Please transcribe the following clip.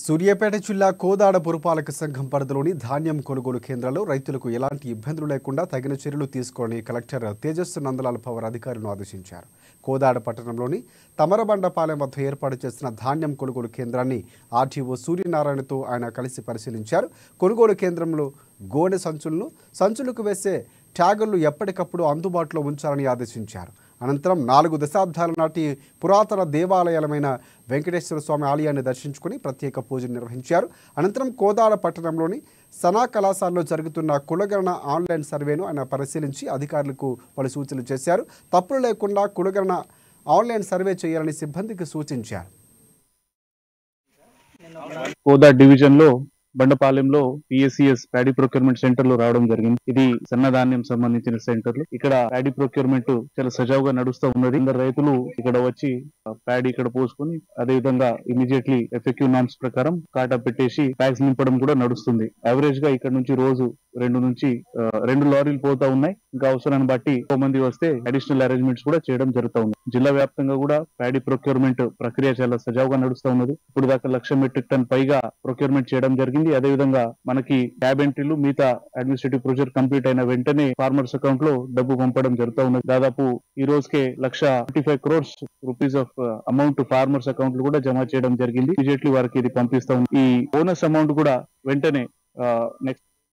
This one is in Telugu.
సూర్యాపేట జిల్లా కోదాడ పురపాలక సంఘం పరిధిలోని ధాన్యం కొనుగోలు కేంద్రాల్లో రైతులకు ఎలాంటి ఇబ్బందులు లేకుండా తగిన చర్యలు తీసుకోని కలెక్టర్ తేజస్సు నందలాల్ పవర్ అధికారులను ఆదేశించారు కోదాడ పట్టణంలోని తమరబండపాలెం వద్ద ఏర్పాటు చేసిన ధాన్యం కొనుగోలు కేంద్రాన్ని ఆర్టీఓ సూర్యనారాయణతో ఆయన కలిసి పరిశీలించారు కొనుగోలు కేంద్రంలో గోనె సంచులను సంచులకు వేసే ట్యాగులను ఎప్పటికప్పుడు అందుబాటులో ఉంచాలని ఆదేశించారు అనంతరం నాలుగు దశాబ్దాల నాటి పురాతన దేవాలయాలమైన వెంకటేశ్వర స్వామి ఆలయాన్ని దర్శించుకుని ప్రత్యేక పూజలు నిర్వహించారు అనంతరం కోదాడ పట్టణంలోని సనా కళాశాలలో జరుగుతున్న కులగణన ఆన్లైన్ సర్వేను ఆయన పరిశీలించి అధికారులకు పలు సూచనలు చేశారు తప్పులు లేకుండా కులగణన ఆన్లైన్ సర్వే చేయాలని సిబ్బందికి సూచించారు కోదా డివిజన్ లో బండపాలెంలో పిఎస్సిఎస్ ప్యాడీ ప్రొక్యూర్మెంట్ సెంటర్ లో రావడం జరిగింది ఇది సన్నధాన్యం సంబంధించిన సెంటర్లు ఇక్కడ ప్యాడీ ప్రొక్యూర్మెంట్ చాలా సజావుగా నడుస్తూ ఉన్నది అందరు రైతులు ఇక్కడ వచ్చి ప్యాడీ ఇక్కడ పోసుకొని అదే విధంగా ఇమీడియట్లీ ఎఫెక్టివ్ నామ్స్ ప్రకారం కాటా పెట్టేసి ప్యాక్స్ నింపడం కూడా నడుస్తుంది యావరేజ్ గా ఇక్కడ నుంచి రోజు రెండు నుంచి ఆ, రెండు లారీలు పోతా ఉన్నాయి ఇంకా అవసరాన్ని బట్టి ఎక్కువ మంది వస్తే అడిషనల్ అరేంజ్మెంట్స్ కూడా చేయడం జరుగుతూ ఉంది జిల్లా వ్యాప్తంగా కూడా ప్యాడీ ప్రొక్యూర్మెంట్ ప్రక్రియ చాలా సజావుగా నడుస్తూ ఉన్నది ఇప్పుడు దాకా లక్ష మెట్రిక్ టన్ పైగా ప్రొక్యూర్మెంట్ చేయడం జరిగింది అదే విధంగా మనకి ట్యాబ్ ఎంట్రీలు మిగతా అడ్మినిస్ట్రేటివ్ ప్రొసీజర్ కంప్లీట్ అయిన వెంటనే ఫార్మర్స్ అకౌంట్ లో డబ్బు పంపడం జరుగుతూ ఉన్నది దాదాపు ఈ రోజుకే లక్ష fifty five crores rupees of amount farmers account లో కూడా జమ చేయడం జరిగింది ఇమీడియట్లీ వారికి ఇది పంపిస్తాం ఈ బోనస్ అమౌంట్ కూడా వెంటనే నెక్స్ట్